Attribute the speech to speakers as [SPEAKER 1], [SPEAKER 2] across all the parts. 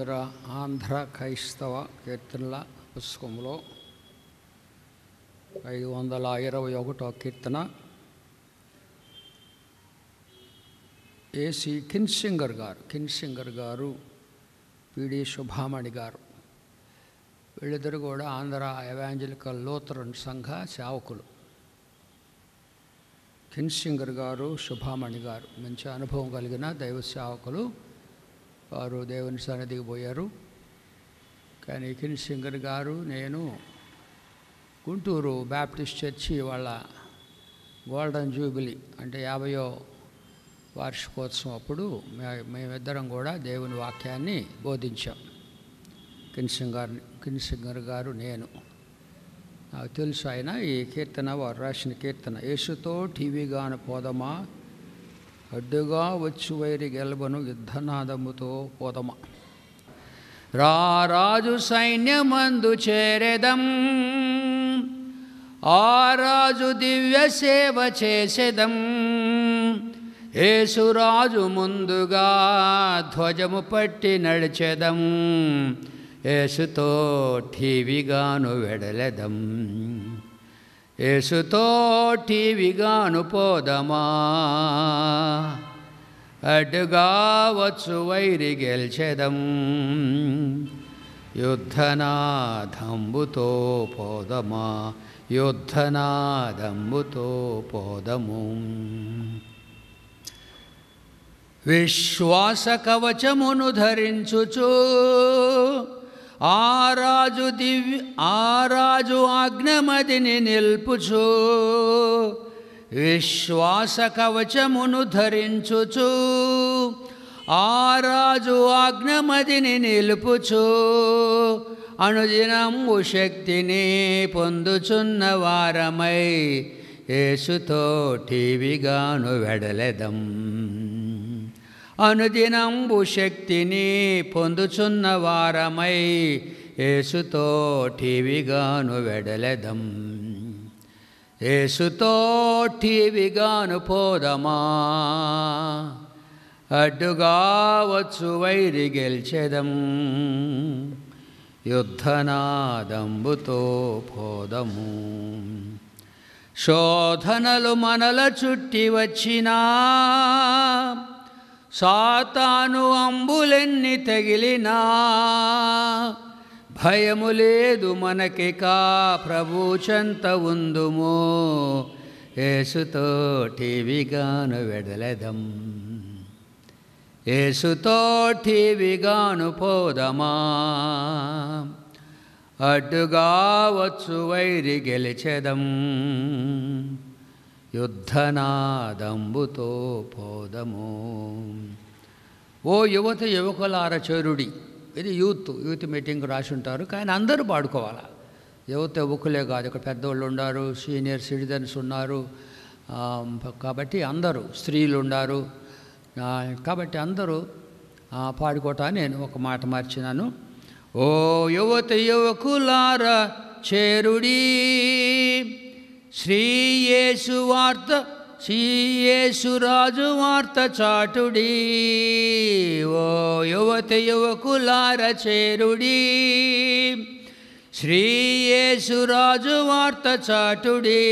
[SPEAKER 1] ఆంధ్ర ఆంధ్ర క్రైస్తవ కీర్తనల పుస్తకంలో ఐదు వందల ఇరవై ఒకటో కీర్తన ఏసి కిన్సింగర్ గారు కిన్సింగర్ గారు పిడి శుభామణి గారు వీళ్ళిద్దరు కూడా ఆంధ్ర ఎవాంజలికల్ లోతరన్ సంఘ సేవకులు కిన్సింగర్ గారు శుభామణి గారు మంచి అనుభవం కలిగిన దైవ సేవకులు వారు దేవుని సన్నిధికి పోయారు కానీ కిన్సింగర్ గారు నేను గుంటూరు బ్యాప్టిస్ట్ చర్చి వాళ్ళ గోల్డెన్ జూబిలీ అంటే యాభయో వార్షికోత్సవం అప్పుడు మే- మేమిద్దరం కూడా దేవుని వాక్యాన్ని బోధించాం కిన్సింగర్ కిన్సింగర్ గారు నేను నాకు తెలుసు ఆయన ఈ కీర్తన వారు రాసిన కీర్తన యేసుతో టీవీగాను పోదమా అడ్డుగా వచ్చు వైరి గెలబను యుద్ధనాదముతో పోదమా రారాజు సైన్యమందు చేరెదం ఆ రాజు దివ్య సేవ చేసెదం యేసురాజు ముందుగా ధ్వజము పట్టి నడిచెదం యేసుతో టీవీగాను వెడలెదం యేసుతో టీవీగాను పోదమా అడ్డుగా వచ్చు వైరి గెలిచెదం యుద్ధనాదంబుతో పోదమా యుద్ధనాదంబుతో పోదము విశ్వాస కవచమును ధరించుచు ఆరాజు దివ్య ఆరాజు ఆజ్ఞమదిని నిల్పుచు విశ్వాస కవచమును ధరించుచు ఆరాజు ఆజ్ఞమదిని నిలుపుచు అనుదినము శక్తిని పొందుచున్న వారమై యేసుతో టీవీగాను వెడలెదం అనుదినంబు శక్తిని పొందుచున్న వారమై యేసుతో టీవీగాను వెడలెదం యేసుతో టీవీగాను పోదమా అడ్డుగా వచ్చు వైరి గెలిచెదం యుద్ధనాదంబుతో పోదము శోధనలు మనల చుట్టి వచ్చినా సాతాను అంబులెన్ని తగిలినా భయము లేదు మనకికా ప్రభు చెంత ఉందుము యేసుతో టీవీగాను వెడలెదం యేసుతో టీవీగాను పోదమా అడ్డుగా వచ్చు వైరి గెలిచెదం యుద్ధనాదంబుతో పోదము ఓ యువత యువకులార చేరుడి ఇది యూత్ యూత్ మీటింగ్ రాసి ఉంటారు కానీ అందరూ పాడుకోవాలా యువత యువకులే కాదు ఇక్కడ పెద్దోళ్ళు ఉన్నారు సీనియర్ సిటిజన్స్ ఉన్నారు ఆ, కాబట్టి అందరూ స్త్రీలు ఉన్నారు ఆ, కాబట్టి అందరూ ఆ, పాడుకోవటా నేను ఒక మాట మార్చినాను ఓ యువత యువకులార చేరుడి శ్రీయేసు వార్త శ్రీయేసు రాజు వార్త చాటుడి ఓ యువత యువకులార చేరుడి శ్రీయేసు రాజు వార్త చాటుడి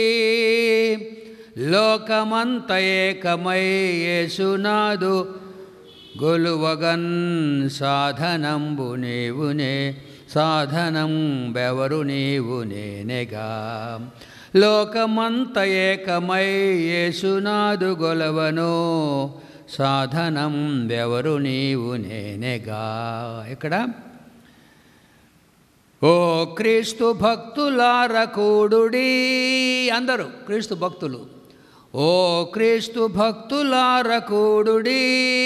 [SPEAKER 1] లోకమంత ఏకమై యేసునాదు గొలువగన్ సాధనంబు నీవునే సాధనం బెవరు నీవు నేనేగా లోకమంత ఏకమై యేసునాదు గొలవను సాధనం బెవరు నీవు నేనేగా ఇక్కడ ఓ క్రీస్తు భక్తులార కూడుడి అందరూ క్రీస్తు భక్తులు ఓ క్రీస్తు భక్తులార కూడుడి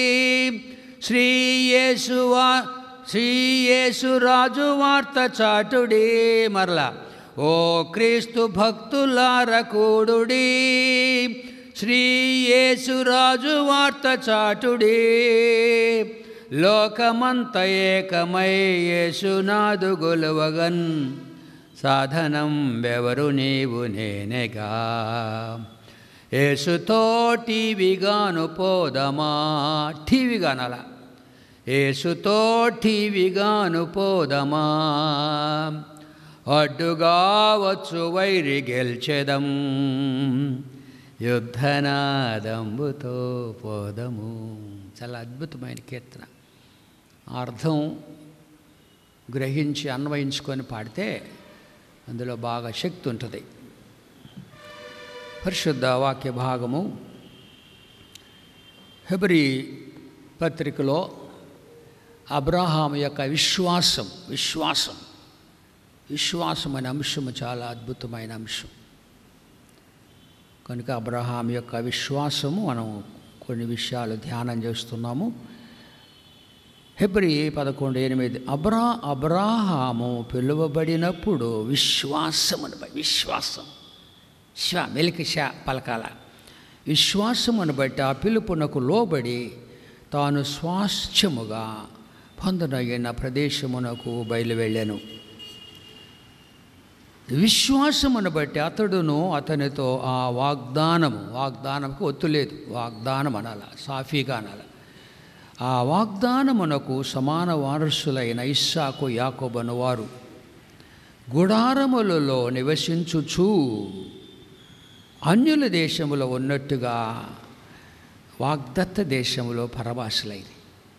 [SPEAKER 1] శ్రీయేసువా శ్రీయేసు రాజు వార్త చాటుడి మరలా ఓ క్రీస్తు భక్తులార కూడుడి శ్రీయేసు రాజు వార్త చాటుడి లోకమంత ఏకమై యేసునాదు గొలువగన్ సాధనం బెవరు నీవు నేనేగా యేసుతో టీవీగాను పోదమా టీవీగానలా ఏసుతోటివిగాను పోదమా అడ్డుగా వచ్చు వైరి గెల్చెదం యుద్ధనాదంబుతో పోదము చాలా అద్భుతమైన కీర్తన అర్థం గ్రహించి అన్వయించుకొని పాడితే అందులో బాగా శక్తి ఉంటుంది పరిశుద్ధ వాక్య భాగము హెబ్రి పత్రికలో అబ్రహాం యొక్క విశ్వాసం విశ్వాసం విశ్వాసం అనే అంశము చాలా అద్భుతమైన అంశం కనుక అబ్రహాం యొక్క విశ్వాసము మనం కొన్ని విషయాలు ధ్యానం చేస్తున్నాము హెబ్రి పదకొండు ఎనిమిది అబ్రా అబ్రాహాము పిలువబడినప్పుడు విశ్వాసమును బట్టి విశ్వాసం శ్వ మెలికి ష పలకాల విశ్వాసమును బట్టి ఆ పిలుపునకు లోబడి తాను స్వాస్థ్యముగా పొందనగిన ప్రదేశమునకు బయలువెళ్ళాను విశ్వాసమును బట్టి అతడును అతనితో ఆ వాగ్దానము వాగ్దానంకు ఒత్తులేదు వాగ్దానం అనాల సాఫీగా అనాల ఆ వాగ్దానమునకు సమాన వారసులైన ఇస్సాకు యాకోబను వారు గుడారములలో నివసించుచు అన్యుల దేశములో ఉన్నట్టుగా వాగ్దత్త దేశములో పరభాషలైంది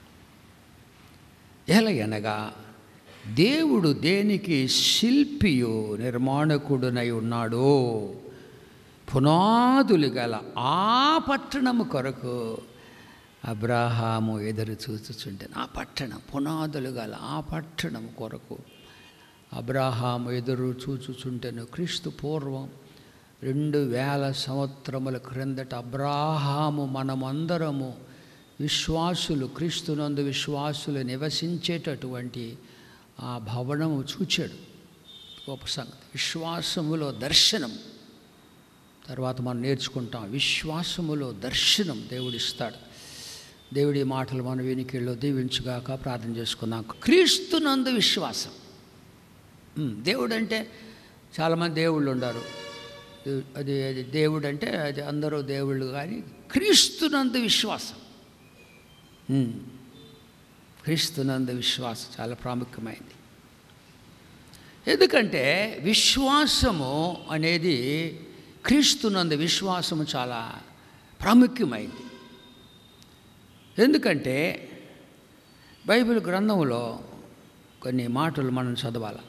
[SPEAKER 1] ఎలయనగా దేవుడు దేనికి శిల్పియు నిర్మాణకుడునై ఉన్నాడో పునాదులు గల ఆ పట్టణము కొరకు అబ్రాహాము ఎదురు చూచుచుంటే ఆ పట్టణం పునాదులు గల ఆ పట్టణం కొరకు అబ్రాహాము ఎదురు చూచుచుంటేను క్రీస్తు పూర్వం రెండు వేల సంవత్సరముల క్రిందట అబ్రాహాము మనమందరము విశ్వాసులు క్రీస్తునందు విశ్వాసులు నివసించేటటువంటి ఆ భవనము చూచాడు గొప్ప సంగతి విశ్వాసములో దర్శనం తర్వాత మనం నేర్చుకుంటాం విశ్వాసములో దర్శనం దేవుడిస్తాడు దేవుడి మాటలు మన వెనికిల్లో దీవించుగాక ప్రార్థన చేసుకుందాం క్రీస్తునందు విశ్వాసం ఉమ్, దేవుడు అంటే చాలామంది దేవుళ్ళు ఉన్నారు దేవు- అది అది దేవుడు అంటే అది అందరూ దేవుళ్ళు కానీ క్రీస్తునందు విశ్వాసం ఉమ్, క్రీస్తునందు విశ్వాసం చాలా ప్రాముఖ్యమైనది ఎందుకంటే విశ్వాసము అనేది క్రీస్తునందు విశ్వాసము చాలా ప్రాముఖ్యమైంది ఎందుకంటే బైబిల్ గ్రంథంలో కొన్ని మాటలు మనం చదవాలి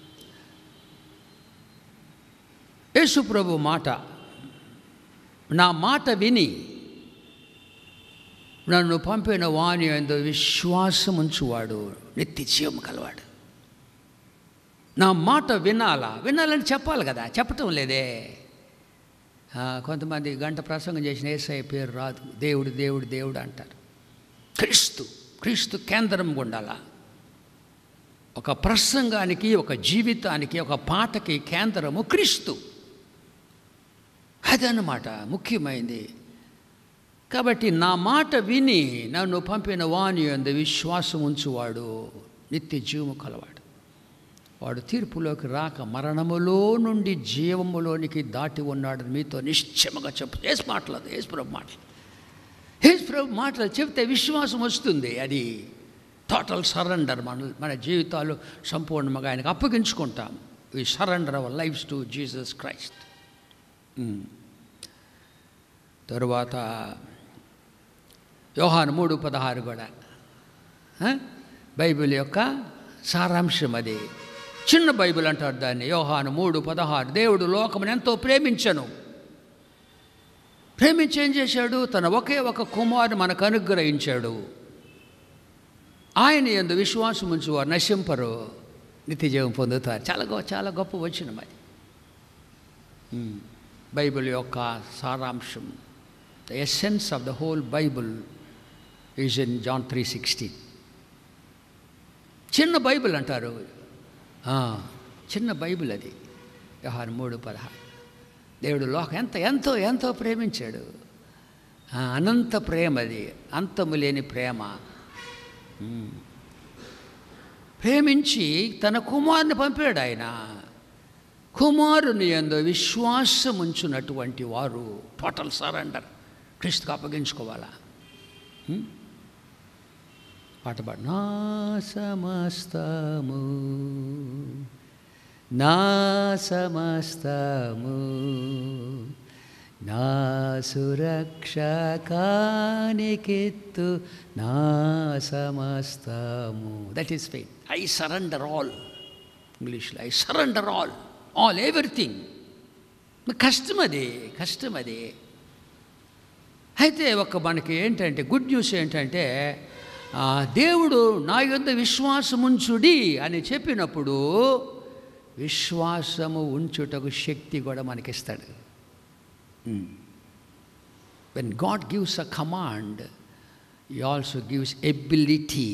[SPEAKER 1] యేసు ప్రభు మాట నా మాట విని నన్ను పంపిన వాణి ఎందు విశ్వాసం ఉంచువాడు నిత్య జీవం కలవాడు నా మాట వినాలా వినాలని చెప్పాలి కదా చెప్పటం లేదే ఆ, కొంతమంది గంట ప్రసంగం చేసిన ఏసఐ పేరు రాదు దేవుడు దేవుడు దేవుడు అంటారు క్రీస్తు క్రీస్తు కేంద్రం ఉండాలా ఒక ప్రసంగానికి ఒక జీవితానికి ఒక పాటకి కేంద్రము క్రీస్తు అదన్నమాట ముఖ్యమైనది కాబట్టి నా మాట విని నన్ను పంపిన వాణి అందు విశ్వాసం ఉంచువాడు నిత్య జీవము కలవాడు వాడు తీర్పులోకి రాక మరణములో నుండి జీవములోనికి దాటి ఉన్నాడని మీతో నిశ్చయముగా చెప్పు ఏసు మాటలేదు ఏసు ప్రభు మాటలు ఏసు ప్రభు మాటలు చెప్తే విశ్వాసం వస్తుంది అది టోటల్ సరెండర్ మన మన జీవితాలు సంపూర్ణంగా ఆయనకు అప్పగించుకుంటాం we surrender our lives to Jesus Christ తరువాత యోహాను మూడు పదహారు కూడా ఆ? బైబిల్ యొక్క సారాంశం అది చిన్న బైబిల్ అంటారు దాన్ని యోహాను మూడు పదహారు దేవుడు లోకమును ఎంతో ప్రేమించను ప్రేమించి ఏం చేశాడు తన ఒకే ఒక కుమారుని మనకు అనుగ్రహించాడు ఆయన ఎందు విశ్వాసం ఉంచి వారు నశింపరు నిత్యజీవం పొందుతారు చాలా గొ చాలా గొప్ప వచ్చిన మరి ఉమ్. బైబిల్ యొక్క సారాంశం the essence of the whole Bible is in John three sixteen చిన్న బైబిల్ అంటారు ఆ, చిన్న బైబిల్ అది వ్యవహారం మూడు పదహారు దేవుడు లోకం ఎంత ఎంతో ఎంతో ప్రేమించాడు ఆ, అనంత ప్రేమ అది అంతము లేని ప్రేమ ఉమ్. ప్రేమించి తన కుమారుని పంపాడు ఆయన కుమారుని ఎందు విశ్వాసం ఉంచున్నటువంటి వారు టోటల్ సరెండర్ క్రీస్తుకు అప్పగించుకోవాలా ఉం? పాట పాడు నా సమస్తము నా సమస్తము నా సురక్షకానికెత్తు నా సమస్తము that is fine I surrender all ఇంగ్లీష్లో I surrender all all everything కష్టం అది కష్టం అది అయితే ఒక మనకి ఏంటంటే గుడ్ న్యూస్ ఏంటంటే ఆ, దేవుడు నా యొద్ద విశ్వాసముంచుడి అని చెప్పినప్పుడు విశ్వాసము ఉంచుటకు శక్తి కూడా మనకిస్తాడు when God gives a command he also gives ability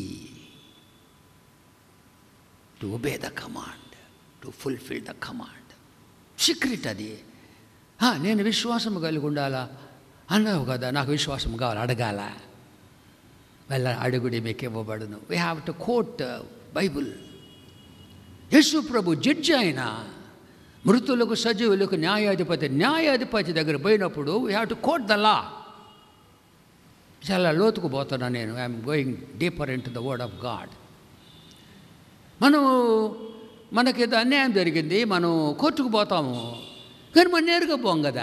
[SPEAKER 1] to obey the command to fulfil the command secret అది ఆ, నేను విశ్వాసం కలిగి ఉండాలా అన్నావు కదా నాకు విశ్వాసం కావాలి అడగాల వెళ్ళ అడుగుడి మీకు ఇవ్వబడును we have to quote Bible Yesu ప్రభు జడ్జి ఆయన మృతులకు సజీవులకు న్యాయాధిపతి న్యాయాధిపతి దగ్గర పోయినప్పుడు we have to quote the law చాలా లోతుకు పోతున్నా నేను I'm going deeper into the word of God మనం మనకి ఏదో అన్యాయం జరిగింది మనం కోర్టుకు పోతాము కానీ మనం నేరుగా పోం కదా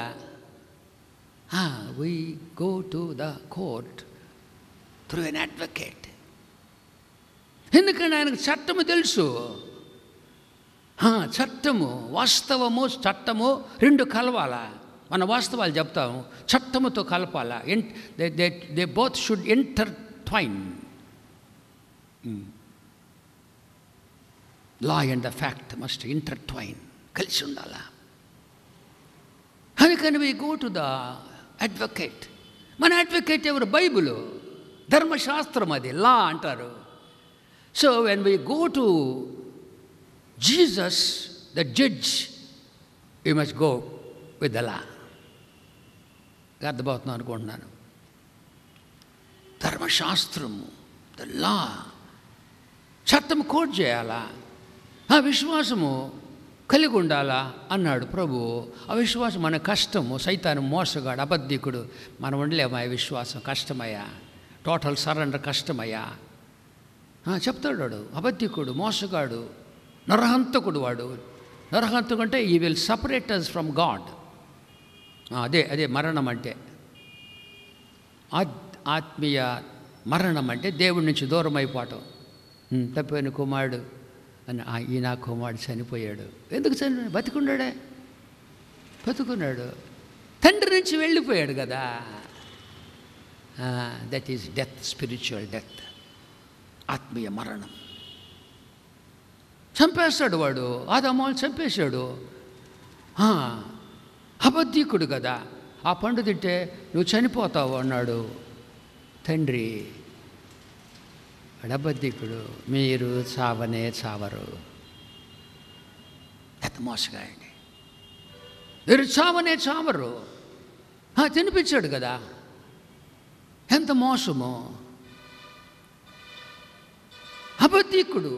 [SPEAKER 1] we go to the court through an advocate ఎందుకంటే ఆయనకు చట్టము తెలుసు ఆ, చట్టము వాస్తవము చట్టము రెండు కలవాలా మన వాస్తవాలు చెప్తాము చట్టముతో కలపాలా they they they both should intertwine law and the fact must intertwine కలిసి ఉండాలా అందుకని we go to the advocate మన అడ్వకేట్ ఎవరు బైబుల్ ధర్మశాస్త్రం అది లా అంటారు so when we go to Jesus the judge you must go with the law అర్థమవుతున్నాను అనుకుంటున్నాను ధర్మశాస్త్రము ద లా చట్టం కోట్ చేయాలా ఆ విశ్వాసము కలిగి ఉండాలా అన్నాడు ప్రభు ఆ విశ్వాసం మన కష్టము సైతాను మోసగాడు అబద్ధికుడు మనం ఉండలేమా ఈ విశ్వాసం కష్టమయ్యా టోటల్ సరెండర్ కష్టమయ్యా ఆ, చెప్తాడు వాడు అబద్ధికుడు మోసగాడు నరహంతకుడు వాడు నరహంతకు అంటే he will separate us from God అదే అదే మరణం అంటే ఆత్ ఆత్మీయ మరణం అంటే దేవుడి నుంచి దూరం అయిపోవటం ఉమ్, తప్పిపోయిన కుమారుడు అని "ఆ, ఈ నా కుమారుడు చనిపోయాడు ఎందుకు చనిపోయాడు బతికున్నాడే బతుకున్నాడు తండ్రి నుంచి వెళ్ళిపోయాడు కదా that is death spiritual death ఆత్మీయ మరణం చంపేస్తాడు వాడు ఆదమ్మాలు చంపేశాడు ఆ, అబద్ధీకుడు కదా ఆ పండు తింటే నువ్వు చనిపోతావు అన్నాడు తండ్రి వాడు అబద్ధీకుడు మీరు చావనే చావరు ఎంత మోసగాయండి మీరు చావనే చావరు ఆ, తినిపించాడు కదా ఎంత మోసము అబద్ధీకుడు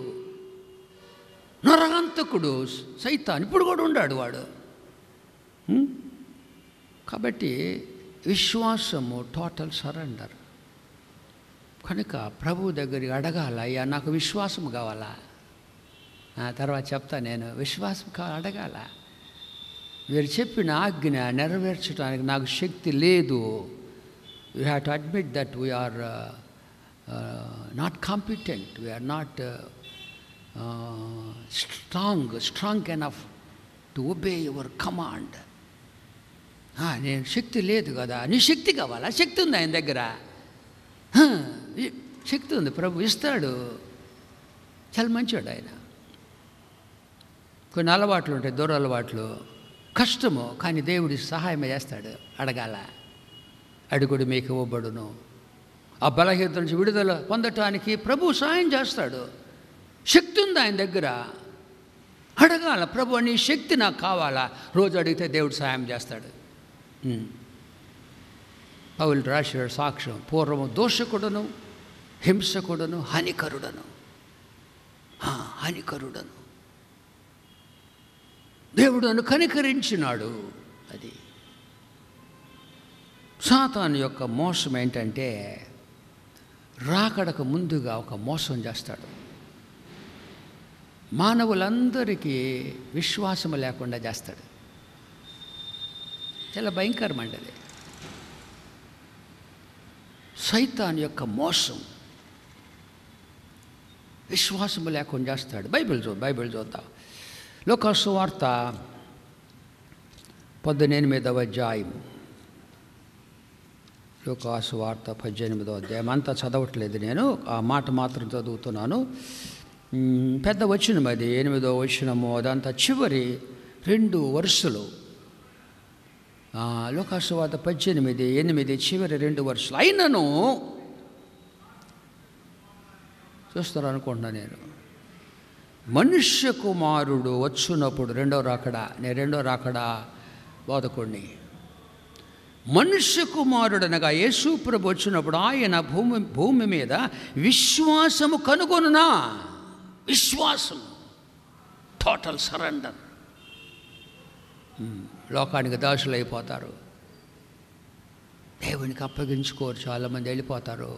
[SPEAKER 1] నరహంతకుడు సైతాన్ ఇప్పుడు కూడా ఉన్నాడు వాడు హ్మ్? కాబట్టి విశ్వాసము టోటల్ సరెండర్ కనుక ప్రభు దగ్గరికి అడగాల అయ్యా నాకు విశ్వాసం కావాలా ఆ తర్వాత చెప్తా నేను విశ్వాసం కా అడగాల మీరు చెప్పిన ఆజ్ఞ నెరవేర్చడానికి నాకు శక్తి లేదు you have to admit that we're not competent we're not strong strong enough to obey your command నేను శక్తి లేదు కదా నీ శక్తి కావాలా శక్తి ఉంది ఆయన దగ్గర ఆ, ఈ- శక్తి ఉంది ప్రభు ఇస్తాడు చాలా మంచివాడు ఆయన కొన్ని అలవాట్లు ఉంటాయి దూర అలవాట్లు కష్టము కానీ దేవుడి సహాయం చేస్తాడు అడగాల అడుగుడు మీకు ఇవ్వబడును ఆ బలహీనత నుంచి విడుదల పొందటానికి ప్రభు సహాయం చేస్తాడు శక్తి ఉంది ఆయన దగ్గర అడగాల ప్రభు నీ శక్తి నాకు కావాలా రోజు అడిగితే దేవుడు సహాయం చేస్తాడు ఉమ్. పౌలు రాశాడు సాక్ష్యం పూర్వము దోషకుడను హింసకుడను హానికరుడను ఆ, హానికరుడను దేవుడు నన్ను కనికరించినాడు అది సాతాను యొక్క మోసం ఏంటంటే రాకడకు ముందుగా ఒక మోసం చేస్తాడు మానవులందరికీ విశ్వాసం లేకుండా చేస్తాడు చాలా భయంకరమండి అది సైతాన్ యొక్క మోసం విశ్వాసము లేకుండా చేస్తాడు బైబిల్ చూ బైబిల్ చూద్దాం లోకాసు వార్త పద్దెనిమిదవ అధ్యాయం లోకాసు వార్త పద్దెనిమిదవ అధ్యాయం అంతా చదవట్లేదు నేను ఆ మాట మాత్రం చదువుతున్నాను మ్, పెద్ద వచనం అది ఎనిమిదో వచనము అదంతా చివరి రెండు వరుసలు ఆ, లోకాసు వార్త పద్దెనిమిది ఎనిమిది చివరి రెండు వరుసలు అయినను చూస్తారు అనుకుంటున్నా నేను మనుష్య కుమారుడు వచ్చున్నప్పుడు రెండో రాకడా నేను రెండో రాకడా బోధకుడిని మనుష్య కుమారుడు అనగా యేసు ప్రభు వచ్చినప్పుడు ఆయన భూమి భూమి మీద విశ్వాసము కనుగొనునా విశ్వాసం టోటల్ సరెండర్ లోకానికి దాసులు అయిపోతారు దేవునికి అప్పగించుకోరు చాలామంది వెళ్ళిపోతారు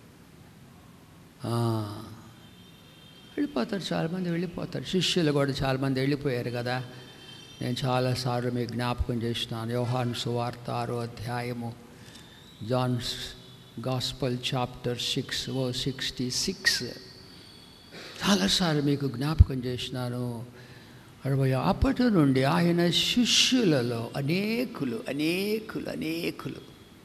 [SPEAKER 1] ఆ, వెళ్ళిపోతారు చాలామంది వెళ్ళిపోతారు శిష్యులు కూడా చాలామంది వెళ్ళిపోయారు కదా నేను చాలాసార్లు మీకు జ్ఞాపకం చేసినాను యోహాన్ సువార్త ఆరో అధ్యాయము John's gospel chapter six oh sixty six చాలాసార్లు మీకు జ్ఞాపకం చేసినాను అరవై అప్పటి నుండి ఆయన శిష్యులలో అనేకులు అనేకులు అనేకులు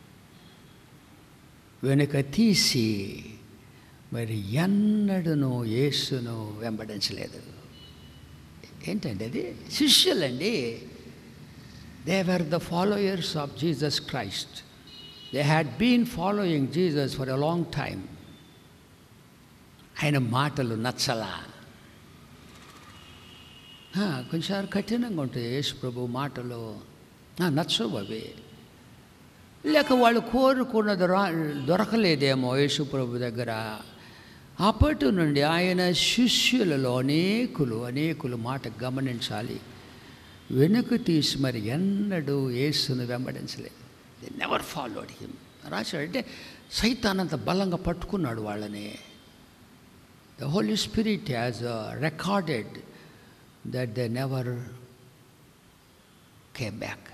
[SPEAKER 1] వెనుక తీసి మరి ఎన్నడను యేసును వెంబడించలేదు ఏంటండి అది శిష్యులండి they were the followers of Jesus Christ they had been following Jesus for a long time ఆయన మాటలు నచ్చలా ఆ, కొంచెం కఠినంగా ఉంటాయి యేసు ప్రభు మాటలు ఆ, నచ్చవు అవి లేక వాళ్ళు కోరుకున్నది రా దొరకలేదేమో యేసు ప్రభు దగ్గర అప్పటి నుండి ఆయన శిష్యులలో అనేకులు అనేకులు మాట గమనించాలి వెనుక తీసి మరి ఎన్నడూ యేసును వెంబడించలేదు దే నెవర్ ఫాలోడ్ హిమ్ రాశాడంటే సైతానంత బలంగా పట్టుకున్నాడు వాళ్ళని the Holy Spirit has recorded that they never came back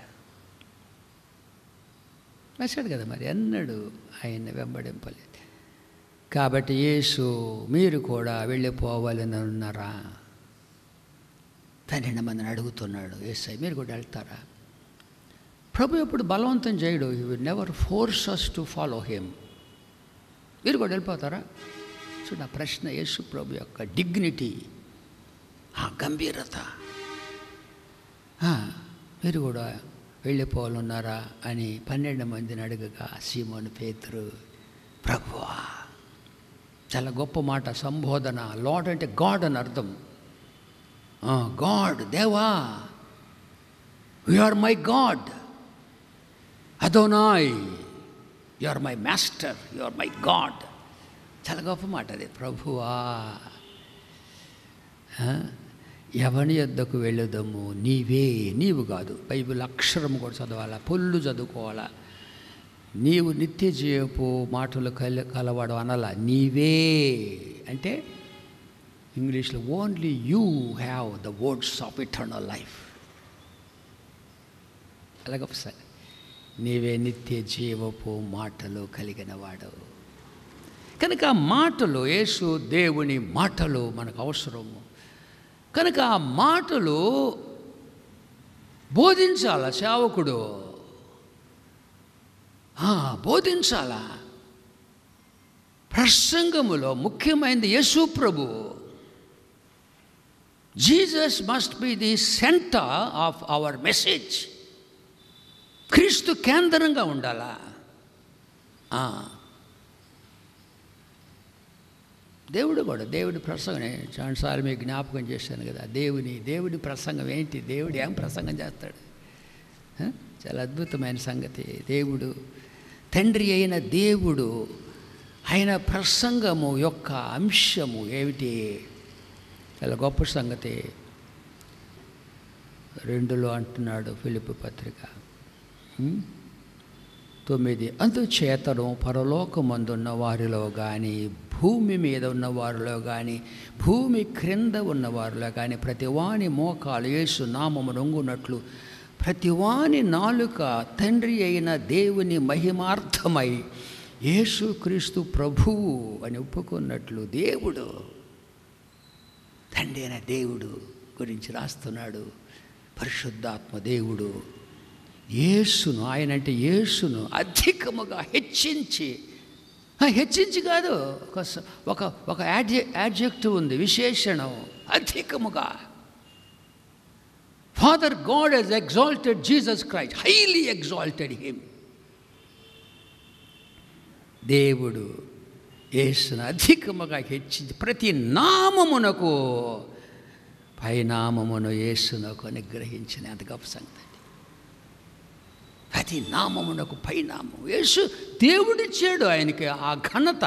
[SPEAKER 1] రాశాడు కదా మరి ఎన్నడూ ఆయన వెంబడింపలేదు కాబట్టి యేసు మీరు కూడా వెళ్ళిపోవాలని ఉన్నారా పన్నెండు మందిని అడుగుతున్నాడు ఏసై మీరు కూడా వెళ్తారా ప్రభు ఎప్పుడు బలవంతం చేయడు he will never force us to follow him మీరు కూడా వెళ్ళిపోతారా చూడ ఆ ప్రశ్న యేసు ప్రభు యొక్క డిగ్నిటీ ఆ గంభీరత ఆ, మీరు కూడా వెళ్ళిపోవాలన్నారా అని పన్నెండు మందిని అడగగా సీమోను పేతురు ప్రభువా చాలా గొప్ప మాట సంబోధన లార్డ్ అంటే గాడ్ అని అర్థం గాడ్ దేవా you are my God Adonai you are my master you are my God చాలా గొప్ప మాట అది ప్రభువా ఆ? ఎవని యొద్దకు వెళ్ళదము నీవే నీవు కాదు బైబిల్ అక్షరం కూడా చదవాలా పొల్లు చదువుకోవాలా నీవు నిత్య జీవపు మాటలు కల కలవడం అనలా నీవే అంటే ఇంగ్లీష్లో only you have the words of eternal life అలాగ సార్ నీవే నిత్య జీవపు మాటలు కలిగిన వాడు కనుక ఆ మాటలు యేసు దేవుని మాటలు మనకు అవసరము కనుక ఆ మాటలు బోధించాల సేవకుడు ఆ, బోధించాలా ప్రసంగములో ముఖ్యమైనది యేసు ప్రభు Jesus must be the centre of our message క్రీస్తు కేంద్రంగా ఉండాలా ఆ. దేవుడు కూడా దేవుడి ప్రసంగం చాలాసార్లు మీకు జ్ఞాపకం చేశాను కదా దేవుని దేవుడి ప్రసంగం ఏంటి దేవుడు ఏం ప్రసంగం చేస్తాడు ఆ? చాలా అద్భుతమైన సంగతి దేవుడు తండ్రి అయిన దేవుడు ఆయన ప్రసంగము యొక్క అంశము ఏమిటి చాలా గొప్ప సంగతి రెండులో అంటున్నాడు ఫిలిప్ పత్రిక ఉం? తొమ్మిది అందుచేతను పరలోకమందున్న వారిలో కానీ భూమి మీద ఉన్న వారిలో కానీ భూమి క్రింద ఉన్న వారిలో కానీ ప్రతివాని మోకాలు యేసు నామము నొంగునట్లు ప్రతివాని నాలుక తండ్రి అయిన దేవుని మహిమార్థమై యేసుక్రీస్తు ప్రభువు అని ఒప్పుకున్నట్లు దేవుడు తండ్రి అయిన దేవుడు గురించి రాస్తున్నాడు పరిశుద్ధాత్మ దేవుడు యేసును ఆయన అంటే యేసును అధికముగా హెచ్చించి ఆ, హెచ్చించి కాదు ఒక స- ఒక ఒక యాడ్జె యాడ్జెక్టివ్ ఉంది విశేషణం అధికముగా Father God he's exalted Jesus Christ highly exalted him దేవుడు యేసును అధికముగా హెచ్చించి ప్రతి నామమునకు పైనామమును యేసునకు అనుగ్రహించిన అంత గొప్ప సంగతి అండి. ప్రతి నామమునకు పైనామం యేసు దేవుడిచ్చాడు ఆయనకి ఆ ఘనత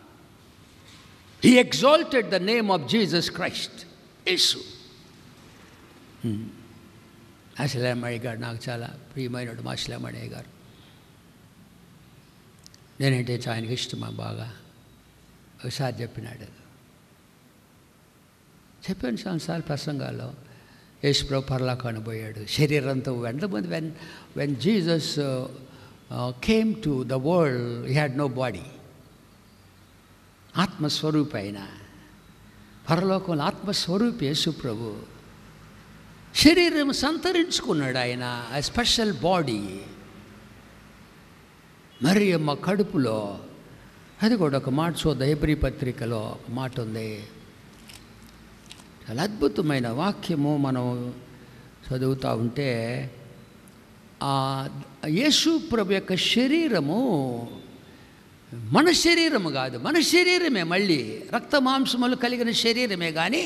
[SPEAKER 1] he exalted the name of Jesus Christ Yesu Ashalamani గారు నాకు చాలా ప్రియమైనడు మా ఆశలామణి గారు నేనంటే ఆయనకి ఇష్టమా బాగా ఒకసారి చెప్పినాడు చెప్పాను చాలాసార్లు ప్రసంగాల్లో యేసుప్రభు పరలోకాన్ని పోయాడు శరీరంతో ఎంతమంది when when Jesus came to the world he had no body ఆత్మస్వరూపి ఆయన పరలోకంలో ఆత్మస్వరూపి యేసుప్రభు శరీరం సంతరించుకున్నాడు ఆయన ఆ స్పెషల్ బాడీ మరి అమ్మ కడుపులో అది కూడా ఒక మాట చూద్దాం హెబ్రి పత్రికలో ఒక మాట ఉంది చాలా అద్భుతమైన వాక్యము మనం చదువుతూ ఉంటే ఆ యేసు ప్రభు యొక్క శరీరము మన శరీరము కాదు మన శరీరమే మళ్ళీ రక్త మాంసములు కలిగిన శరీరమే కానీ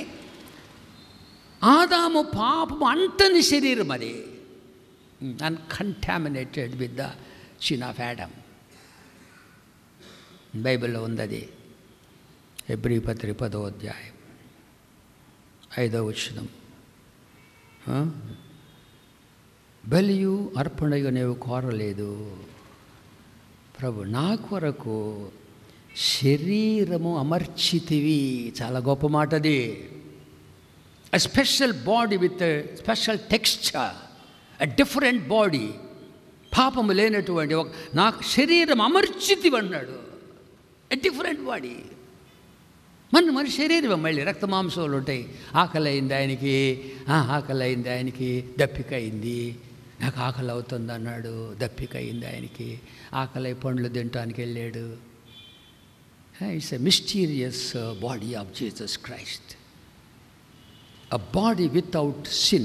[SPEAKER 1] ఆదాము పాపము అంటని శరీరం అది uncontaminated with the sin of Adam బైబిల్లో ఉంది అది ఎబ్రి పత్రి పదో అధ్యాయం ఐదో వచనం ఆ? బలియు అర్పణయు నీవు కోరలేదు ప్రభు నా కొరకు శరీరము అమర్చితివి చాలా గొప్ప మాట అది a special body with a special texture, a different body. పాపము లేనటువంటి ఒక నాకు శరీరం అమర్చితి అన్నాడు ఎ డిఫరెంట్ బాడీ మన మన శరీరం మళ్ళీ రక్త మాంసాలు ఉంటాయి ఆకలి అయింది ఆయనకి ఆ, ఆకలి అయింది ఆయనకి దప్పిక అయింది నాకు ఆకలి అవుతుంది అన్నాడు దప్పిక అయింది ఆయనకి ఆకలి అయి పండ్లు తినటానికి వెళ్ళాడు it's a mysterious body of Jesus Christ a body without sin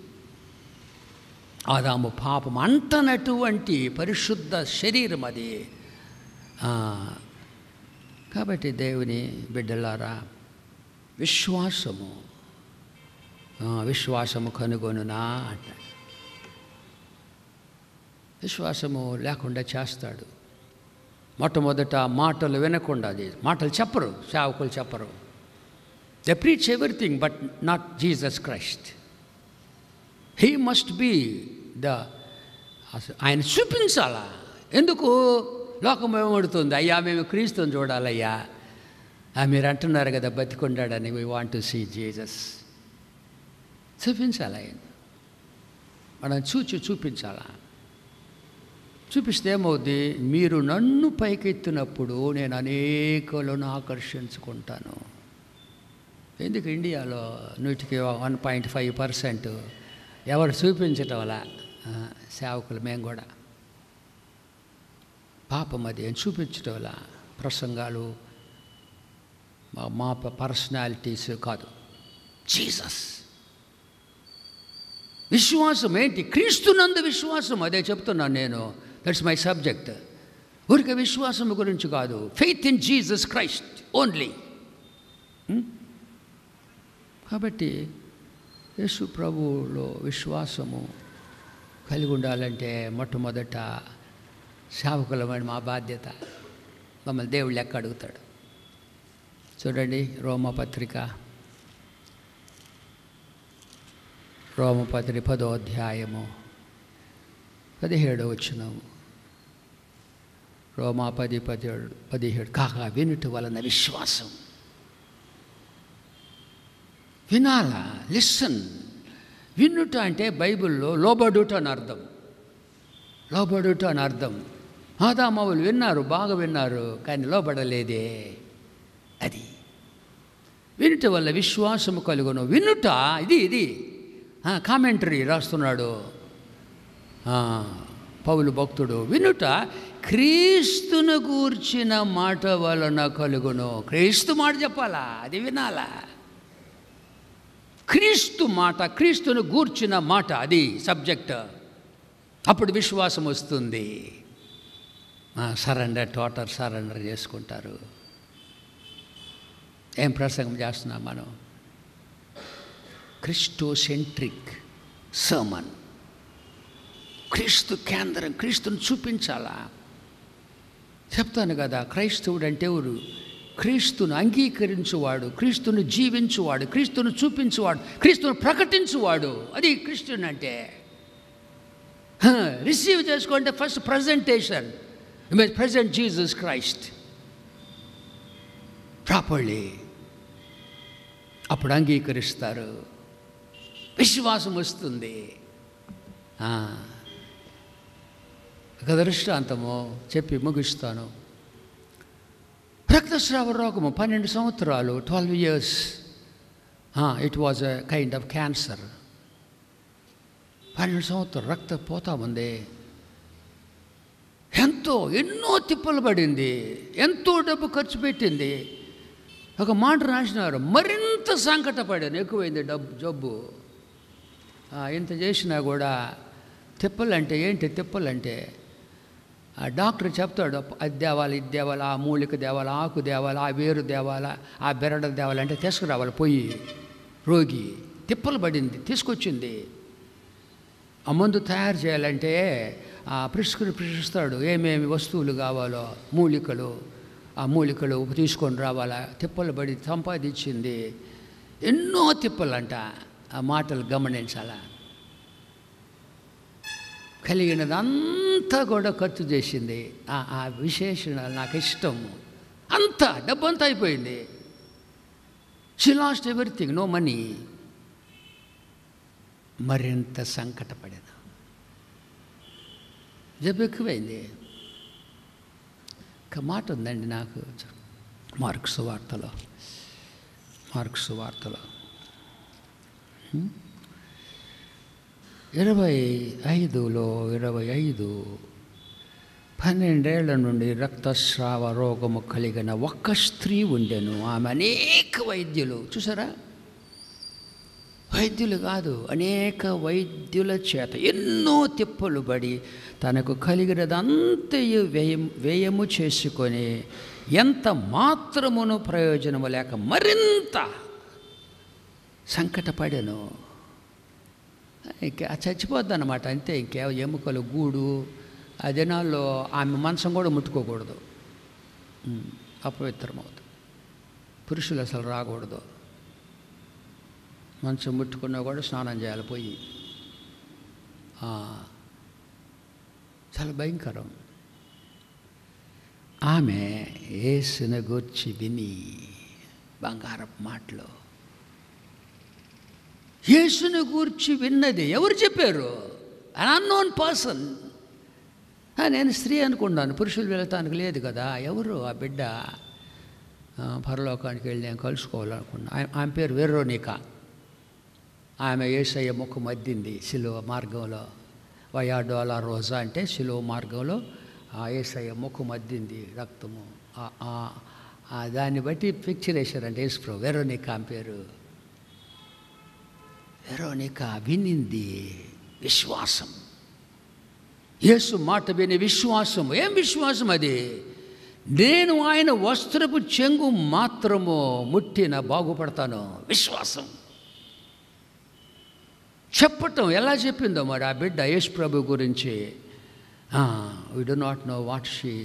[SPEAKER 1] Adamu పాపం అంటనటువంటి పరిశుద్ధ శరీరం అది ఆ, కాబట్టి దేవుని బిడ్డలారా విశ్వాసము ఆ, విశ్వాసము కనుగొనునా అంటాడు విశ్వాసము లేకుండా చేస్తాడు మొట్టమొదట మాటలు వినకుండా అది మాటలు చెప్పరు సేవకులు చెప్పరు they preach everything but not Jesus Christ he must be the ఆయన చూపించాలా ఎందుకు లోకం ఏమడుతుంది అయ్యా మేము క్రీస్తుని చూడాలయ్యా ఆ, మీరు అంటున్నారు కదా బతికొండాడని we want to see Jesus చూపించాలి ఆయన మనం చూచి చూపించాలా చూపిస్తే ఏమవుద్ది మీరు నన్ను పైకెత్తినప్పుడు నేను అనేకులను ఆకర్షించుకుంటాను ఎందుకు ఇండియాలో నూటికి వన్ పాయింట్ ఫైవ్ పర్సెంట్ ఎవరు చూపించటం వల్ల ఆ, సేవకులు మేము కూడా పాపం అది ఏం చూపించటం వల్ల ప్రసంగాలు మా మా పర్సనాలిటీస్ కాదు జీసస్ విశ్వాసం ఏంటి క్రీస్తునందు విశ్వాసం అదే చెప్తున్నాను నేను దట్స్ మై సబ్జెక్ట్ ఊరికే విశ్వాసం గురించి కాదు faith in Jesus Christ only కాబట్టి యేసు ప్రభువులో విశ్వాసము కలిగి ఉండాలంటే మొట్టమొదట సేవకులమైన మా బాధ్యత మమ్మల్ని దేవుడు లెక్క అడుగుతాడు చూడండి రోమపత్రిక రోమపత్రి పదో అధ్యాయము పదిహేడో వచ్చినము రోమా పది పదిహేడు పదిహేడు కాగా వినుట వలన విశ్వాసం వినాలా లిసన్ వినుట అంటే బైబిల్లో లోబడుట అని అర్థం లోబడుట అని అర్థం ఆదామావులు విన్నారు బాగా విన్నారు కానీ లోబడలేదే అది వినుట వల్ల విశ్వాసము కలుగును వినుట ఇది ఇది కామెంటరీ రాస్తున్నాడు ఆ, పౌలు భక్తుడు వినుట క్రీస్తును గూర్చిన మాట వలన కలుగును క్రీస్తు మాట చెప్పాలా అది వినాలా క్రీస్తు మాట క్రీస్తును గూర్చిన మాట అది సబ్జెక్ట్ అప్పుడు విశ్వాసం వస్తుంది సరెండర్ టోటల్ సరెండర్ చేసుకుంటారు ఏం ప్రసంగం చేస్తున్నాం మనం క్రిస్టోసెంట్రిక్ సర్మన్ క్రీస్తు కేంద్రం క్రీస్తుని చూపించాలా చెప్తాను కదా క్రైస్తవుడు అంటే ఎవరు క్రీస్తును అంగీకరించువాడు క్రీస్తును జీవించువాడు క్రీస్తును చూపించువాడు క్రీస్తును ప్రకటించువాడు అది క్రిస్టియన్ అంటే రిసీవ్ చేసుకుంటే first presentation present Jesus Christ properly అప్పుడు అంగీకరిస్తారు విశ్వాసం వస్తుంది ఆ. ఒక దృష్టాంతము చెప్పి ముగిస్తాను రక్తస్రావ రోగము పన్నెండు సంవత్సరాలు twelve years it was a kind of cancer పన్నెండు సంవత్సరాలు రక్తం పోతా ఉంది ఎంతో ఎన్నో తిప్పలు పడింది ఎంతో డబ్బు ఖర్చు పెట్టింది ఒక మాట రాసినారు మరింత సంకటపడాను ఎక్కువైంది డబ్బు జబ్బు ఆ, ఇంత చేసినా కూడా తిప్పలంటే ఏంటి తిప్పలంటే ఆ డాక్టర్ చెప్తాడు అది తేవాలి ఇది తేవాలి ఆ మూలిక తేవాలి ఆ ఆకు తేవాలి ఆ వేరు తేవాలా ఆ బెరడ తేవాలంటే తీసుకురావాలి పోయి రోగి తిప్పలు పడింది తీసుకొచ్చింది ఆ మందు తయారు చేయాలంటే ఆ ప్రిస్క్రిప్షన్ ఇస్తాడు ఏమేమి వస్తువులు కావాలో మూలికలు ఆ మూలికలు తీసుకొని రావాలా తిప్పలు పడి సంపాదించింది ఎన్నో తిప్పలంట ఆ మాటలు గమనించాలా కలిగినదంతా కూడా ఖర్చు చేసింది ఆ ఆ విశేషణాలు నాకు ఇష్టము అంతా డబ్బంతా అయిపోయింది she lost everything no money మరింత సంకటపడిన జబ్బు ఎక్కువైంది ఒక మాట ఉందండి నాకు మార్క్స్ వార్తలో మార్క్స్ వార్తలో హ్మ్? ఇరవై ఐదులో ఇరవై ఐదు పన్నెండేళ్ల నుండి రక్తస్రావ రోగము కలిగిన ఒక్క స్త్రీ ఉండెను ఆమె అనేక వైద్యులు చూసారా వైద్యులు కాదు అనేక వైద్యుల చేత ఎన్నో తిప్పలు పడి తనకు కలిగినదంతయు వ్యయం వ్యయము చేసుకొని ఎంత మాత్రమును ప్రయోజనము లేక మరింత సంకటపడెను ఇంకా చచ్చిపోద్ది అనమాట అంతే ఇంకే ఎముకలు గూడు ఆ దినాల్లో ఆమె మంచం కూడా ముట్టుకోకూడదు ఉమ్, అపవిత్రమవుతుంది పురుషులు అసలు రాకూడదు మంచం ముట్టుకున్నా కూడా స్నానం చేయాలి పోయి ఆ, చాలా భయంకరం ఆమె ఏసుని గూర్చి విని బంగారపు మాటలు యేసుని గూర్చి విన్నది ఎవరు చెప్పారు అన్ అన్నోన్ పర్సన్ నేను స్త్రీ అనుకున్నాను పురుషులు వెళతానికి లేదు కదా ఎవరు ఆ బిడ్డ ఆ, పరలోకానికి వెళ్ళి నేను కలుసుకోవాలనుకున్నా ఆమె ఆమె పేరు వెర్రోనిక ఆమె ఏసయ్య ముఖం మద్దింది సిలువ మార్గంలో వయా డోలా రోజా అంటే సిలువ మార్గంలో ఆ ఏసయ్య ముఖం మద్దింది రక్తము ఆ- ఆ- ఆ దాన్ని బట్టి పిక్చర్ వేశారంటే యేసుప్రభు వెరోనిక ఆమె పేరు వెరోనిక వినింది విశ్వాసం యేసు మాట విని విశ్వాసం ఏం విశ్వాసం అది నేను ఆయన వస్త్రపు చెంగు మాత్రము ముట్టిన బాగుపడతాను విశ్వాసం చెప్పటం ఎలా చెప్పిందో మరి ఆ బిడ్డ యేసు ప్రభు గురించి we do not know what she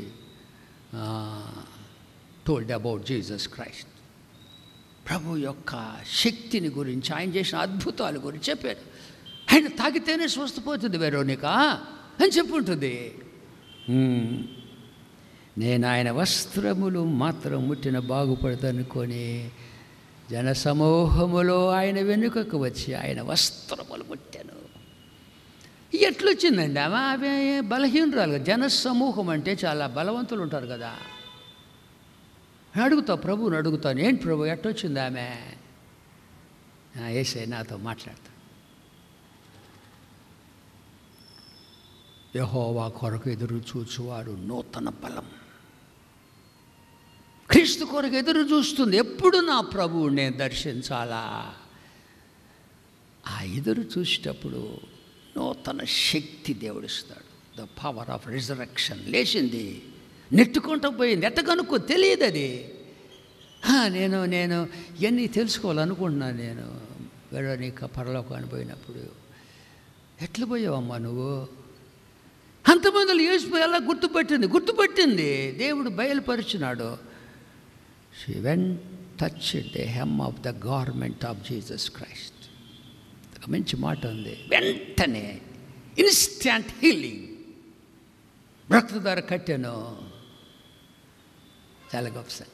[SPEAKER 1] told about Jesus Christ ప్రభు యొక్క శక్తిని గురించి ఆయన చేసిన అద్భుతాల గురించి చెప్పాడు ఆయన తాగితేనే స్వస్థపోతుంది వెరోనిక అని చెప్పుంటుంది హ్మ్. నేను ఆయన వస్త్రములు మాత్రం ముట్టిన బాగుపడదనుకొని జనసమూహములో ఆయన వెనుకకు వచ్చి ఆయన వస్త్రములు ముట్టాను ఎట్లొచ్చిందండి ఆమె ఆమె బలహీనరాలు కదా. జనసమూహం అంటే చాలా బలవంతులు ఉంటారు కదా నేను అడుగుతా ప్రభువుని అడుగుతాను ఏంటి ప్రభు ఎట్టొచ్చింది ఆమె ఏసే నాతో మాట్లాడతా యహోవా కొరకు ఎదురు చూచువారు నూతన బలం క్రీస్తు కొరకు ఎదురు చూస్తుంది ఎప్పుడు నా ప్రభువు నేను దర్శించాలా ఆ ఎదురు చూసేటప్పుడు నూతన శక్తి దేవుడిస్తాడు ద పవర్ ఆఫ్ రిజరక్షన్ లేచింది నెట్టుకుంటూ పోయింది ఎట్ట కనుక్కో తెలియదు అది హా, నేను నేను ఇవన్నీ తెలుసుకోవాలనుకుంటున్నాను నేను వేరే నీకు పరలోకాన్ని పోయినప్పుడు ఎట్లా పోయావమ్మా నువ్వు అంతమందిలో యేసుపోయి అలా గుర్తుపట్టింది గుర్తుపట్టింది దేవుడు బయలుపరిచినాడు she when touch the hem of the government of Jesus Christ ఒక మంచి మాట ఉంది వెంటనే ఇన్స్టాంట్ హీలింగ్ రక్తధార కట్టాను చాలా గొప్ప సంగతి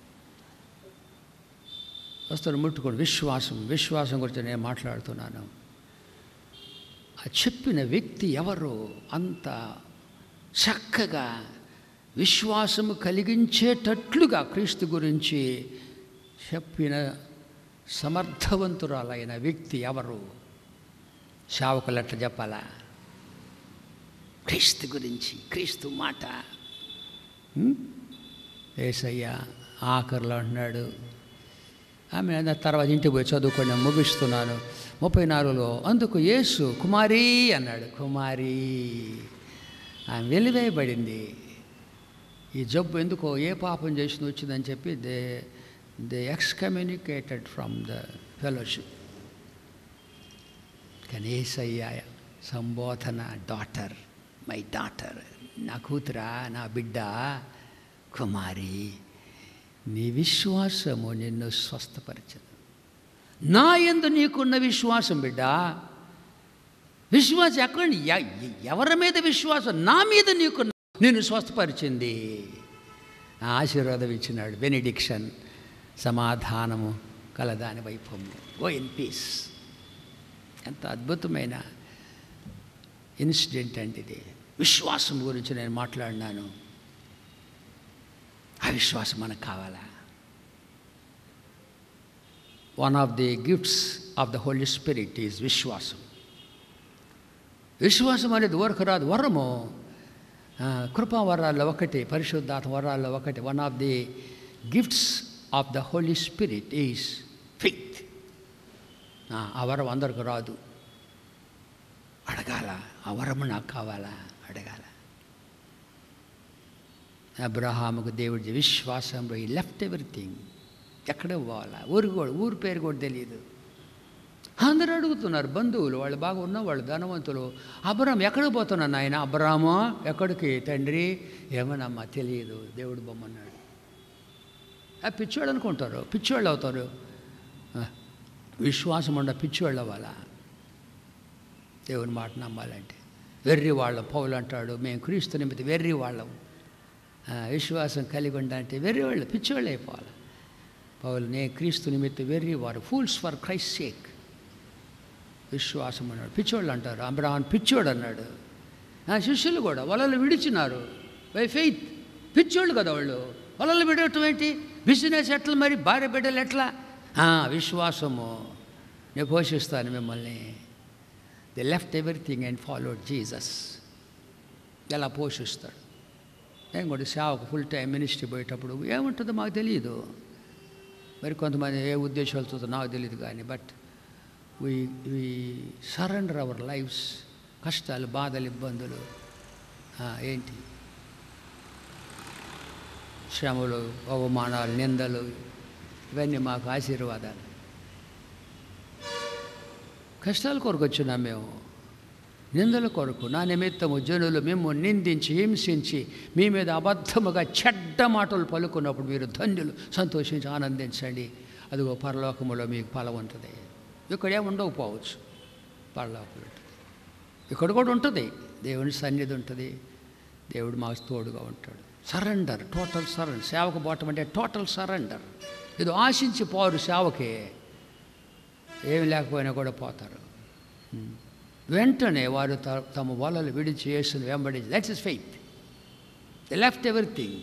[SPEAKER 1] వస్తాను ముట్టుకోండి విశ్వాసం విశ్వాసం గురించి నేను మాట్లాడుతున్నాను ఆ చెప్పిన వ్యక్తి ఎవరు అంత చక్కగా విశ్వాసము కలిగించేటట్లుగా క్రీస్తు గురించి చెప్పిన సమర్థవంతురాలైన వ్యక్తి ఎవరు సేవకులు ఎట్లా చెప్పాలా క్రీస్తు గురించి క్రీస్తు మాట ఉం? ఏసయ్య ఆఖరిలో అంటున్నాడు ఆమె అన్న తర్వాత ఇంటికి పోయి చదువుకొని నేను ముగిస్తున్నాను ముప్పై నాలుగులో అందుకు యేసు కుమారి అన్నాడు కుమారి ఆమె వెలివేయబడింది ఈ జబ్బు ఎందుకో ఏ పాపం చేసింది వచ్చిందని చెప్పి they they excommunicated from the fellowship కానీ ఏసయ్య సంబోధన డాటర్ మై డాటర్ నా కూతురా నా బిడ్డ కుమారి నీ విశ్వాసము నిన్ను స్వస్థపరచదు నా ఎందు నీకున్న విశ్వాసం బిడ్డ విశ్వాసం ఎక్కడ ఎ- ఎవరి మీద విశ్వాసం నా మీద నీకు నిన్ను స్వస్థపరిచింది ఆ ఆశీర్వాదం ఇచ్చినాడు బెనిడిక్షన్ సమాధానము కలదాని వైభవము గో ఇన్ పీస్ ఎంత అద్భుతమైన ఇన్సిడెంట్ అండి ఇది విశ్వాసం గురించి నేను మాట్లాడినాను ఆ విశ్వాసం మనకు కావాలా one of the gifts of the Holy Spirit is విశ్వాసం విశ్వాసం అనేది ఊరకు రాదు వరము ఆ, కృపా వరాల్లో ఒకటి పరిశుద్ధాత్మ వరాల్లో ఒకటి one of the gifts of the Holy Spirit is faith ఆ వరం అందరికి రాదు అడగాల ఆ వరము నాకు కావాలా అడగాల అబ్రహాముకు దేవుడి విశ్వాసంలో ఈ లెఫ్ట్ ఎవ్రీథింగ్ ఎక్కడ పోవాలా ఊరు కూడా ఊరు పేరు కూడా తెలియదు అందరూ అడుగుతున్నారు బంధువులు వాళ్ళు బాగా ఉన్న వాళ్ళు ధనవంతులు అబ్రామ్ ఎక్కడికి పోతున్నాను ఆయన అబ్రామా ఎక్కడికి తండ్రి ఏమనమ్మా తెలియదు దేవుడు బొమ్మన్నాడు ఆ పిచ్చోళ్ళు అనుకుంటారు పిచ్చోళ్ళు అవుతారు ఆ, విశ్వాసం ఉండ పిచ్చోళ్ళు అవ్వాలా దేవుని మాట నమ్మాలంటే వెర్రి వాళ్ళం పౌలు అంటాడు మేము క్రీస్తు నిమిత్తం వెర్రి వాళ్ళం ఆ, విశ్వాసం కలిగి ఉండాలంటే వెర్రి వాళ్ళు పిచ్చోళ్ళు అయిపోవాలి పౌలు నే క్రీస్తు నిమిత్తం వెర్రి వారు ఫూల్స్ ఫర్ క్రైస్ట్ సేక్ విశ్వాసం అన్నాడు పిచ్చోళ్ళు అంటారు అబ్రహాన్ పిచ్చోడు అన్నాడు ఆ శిష్యులు కూడా వలలు విడిచినారు బై ఫెయిత్ పిచ్చోళ్ళు కదా వాళ్ళు వలలు విడవటం ఏంటి బిజినెస్ ఎట్లా మరి భార్య బిడ్డలు ఎట్లా ఆ, విశ్వాసము నేను పోషిస్తాను మిమ్మల్ని they left everything and followed Jesus ఎలా పోషిస్తాడు నేను కూడా సేవకు ఫుల్ టైం మినిస్ట్రీ పోయేటప్పుడు ఏముంటుందో మాకు తెలియదు మరి కొంతమంది ఏ ఉద్దేశాలతో నాకు తెలియదు కానీ but we we surrender our lives కష్టాలు బాధలు ఇబ్బందులు ఆ, ఏంటి శ్రమలు అవమానాలు నిందలు ఇవన్నీ మాకు ఆశీర్వాదాలు కష్టాల కొరకు వచ్చినాం మేము నిందల కొరకు నా నిమిత్తము జనులు మేము నిందించి హింసించి మీ మీద అబద్ధముగా చెడ్డ మాటలు పలుకున్నప్పుడు మీరు ధన్యులు సంతోషించి ఆనందించండి అదిగో పరలోకములో మీకు ఫలం ఉంటుంది ఇక్కడే ఉండకపోవచ్చు పరలోకం ఉంటుంది ఇక్కడ కూడా ఉంటుంది దేవుని సన్నిధి ఉంటుంది దేవుడు మాకు తోడుగా ఉంటాడు సరెండర్ టోటల్ సరెండర్ సేవకు పోవటం అంటే టోటల్ సరెండర్ ఇది ఆశించి పోరు సేవకే ఏమి లేకపోయినా కూడా పోతారు వెంటనే వారు త- తమ వలలు విడిచి చేసిన వెంబడి let's is faith they left everything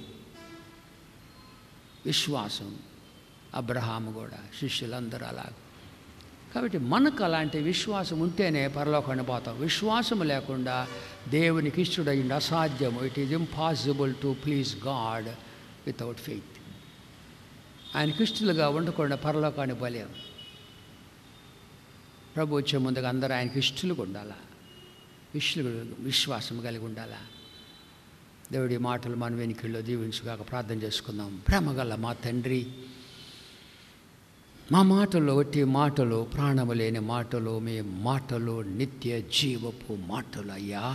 [SPEAKER 1] విశ్వాసం అబ్రహాము కూడా శిష్యులందరూ అలాగ కాబట్టి మనకు అలాంటి విశ్వాసం ఉంటేనే పరలోకాన్ని పోతాం విశ్వాసం లేకుండా దేవునికి ఇష్టడైంది అసాధ్యము it is impossible to please God without faith ఆయనకి ఇష్టలుగా ఉండకుండా పరలోకాన్ని పోలేము ప్రభు వచ్చే ముందుగా అందరూ ఆయనకి ఇష్టలుగా ఉండాలా ఇష్టలు విశ్వాసం కలిగి ఉండాలా దేవుడి మాటలు మన వెనుకల్లో దీవించుగాక ప్రార్థన చేసుకుందాం ప్రేమగల మా తండ్రి మా మాటలు ఒట్టి మాటలు ప్రాణము లేని మాటలు మీ మాటలు నిత్య జీవపు మాటలు అయ్యా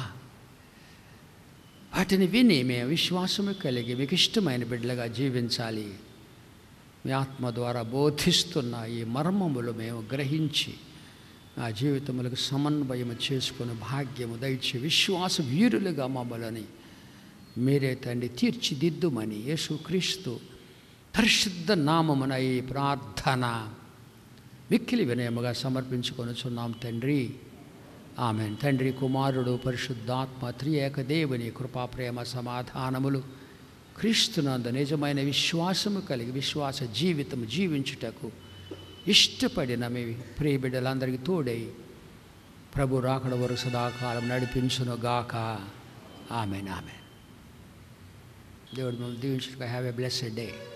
[SPEAKER 1] వాటిని విని మేము విశ్వాసము కలిగి మీకు ఇష్టమైన బిడ్డలుగా జీవించాలి మీ ఆత్మ ద్వారా బోధిస్తున్న ఈ మర్మములు మేము గ్రహించి ఆ జీవితములకు సమన్వయము చేసుకుని భాగ్యము దయచి విశ్వాస వీరులుగా మమ్మల్ని మీరే తండ్రి తీర్చిదిద్దుమని యేసుక్రీస్తు పరిశుద్ధ నామమున ఈ ప్రార్థన మిక్కిలి వినయముగా సమర్పించుకొనుచున్నాం తండ్రి ఆమె తండ్రి కుమారుడు పరిశుద్ధాత్మ త్రియేక దేవుని కృపా ప్రేమ సమాధానములు క్రీస్తునందు నిజమైన విశ్వాసము కలిగి విశ్వాస జీవితం జీవించుటకు ఇష్టపడిన మీ ప్రియ బిడ్డలందరికీ తోడై ప్రభు రాకడ వరకు సదాకాలం నడిపించును గాక ఆమెన్ ఆమెన్ దేవుడు మిమ్మల్ని దీవించుగా హ్యావ్ ఎ బ్లెస్డ్ డే